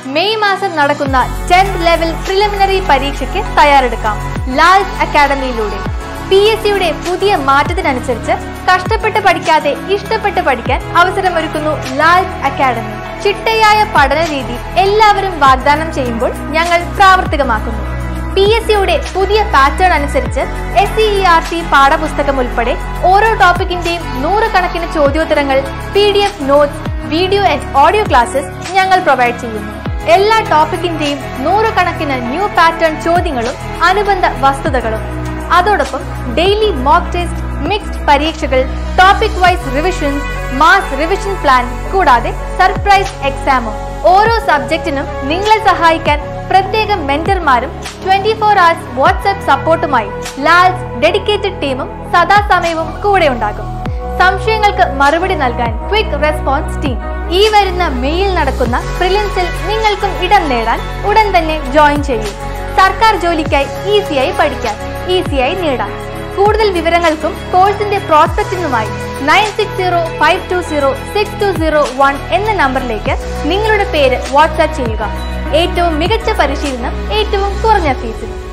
May മാസം നടക്കുന്ന tenth level preliminary പരീക്ഷയ്ക്ക് തയ്യാറെടുക്കാം ലാൽസ് അക്കാഡമിയിലൂടെ പി എസ് സിയുടെ പുതിയ മാറ്റത്തിനനുസരിച്ച് കഷ്ടപ്പെട്ട് പഠിക്കാതെ ഇഷ്ടപ്പെട്ട് പഠിക്കാൻ അവസരമൊരുക്കുന്നു ലാൽസ് അക്കാഡമി ചിട്ടയായ പഠന രീതി എല്ലാവരും വാഗ്ദാനം ചെയ്യുമ്പോൾ ഞങ്ങൾ പ്രാവർത്തികമാക്കുന്നു പി എസ് സിയുടെ പുതിയ പാറ്റേൺ അനുസരിച്ച് S C E R T പാഠപുസ്തകം ഉൾപ്പെടെ ഓരോ ടോപ്പിക്കിന്റെയും നൂറുകണക്കിന് ചോദ്യോത്തരങ്ങൾ P D F notes video and audio classes ഞങ്ങൾ പ്രൊവൈഡ് ചെയ്യുന്നു എല്ലാ ടോപ്പിക്കിന്റെയും നൂറുകണക്കിന് ന്യൂ പാറ്റേൺ ചോദ്യങ്ങളും അനുബന്ധ വസ്തുതകളും അതോടൊപ്പം ഡെയിലി മോക്ക് ടെസ്റ്റ് മിക്സ്ഡ് പരീക്ഷകൾ topic wise revisions mass revision plan കൂടാതെ സർപ്രൈസ് എക്സാമും ഓരോ സബ്ജക്റ്റിനും നിങ്ങളെ സഹായിക്കാൻ പ്രത്യേക മെന്റർമാരും ട്വന്റി ഫോർ അവേഴ്സ് വാട്സ്ആപ്പ് സപ്പോർട്ടുമായി ലാൽസ് ഡെഡിക്കേറ്റഡ് ടീമും സദാസമയവും കൂടെ ഉണ്ടാകും സംശയങ്ങൾക്ക് മറുപടി നൽകാൻ ക്വിക്ക് റെസ്പോൺസ് ടീം ഈ വരുന്ന മെയ്യിൽ നടക്കുന്ന പ്രിലിംസിൽ നിങ്ങൾക്കും ഇടം നേടാൻ ഉടൻ തന്നെ ജോയിൻ ചെയ്യൂ സർക്കാർ ജോലിക്കായി ഈസിയായി പഠിക്കാൻ ഈസിയായി നേടാം കൂടുതൽ വിവരങ്ങൾക്കും കോഴ്സിന്റെ പ്രോസ്പെക്റ്റിനുമായി nine six zero five two zero six two zero one എന്ന നമ്പറിലേക്ക് നിങ്ങളുടെ പേര് വാട്സാപ്പ് ചെയ്യുക ഏറ്റവും മികച്ച പരിശീലനം ഏറ്റവും കുറഞ്ഞ ഫീസിൽ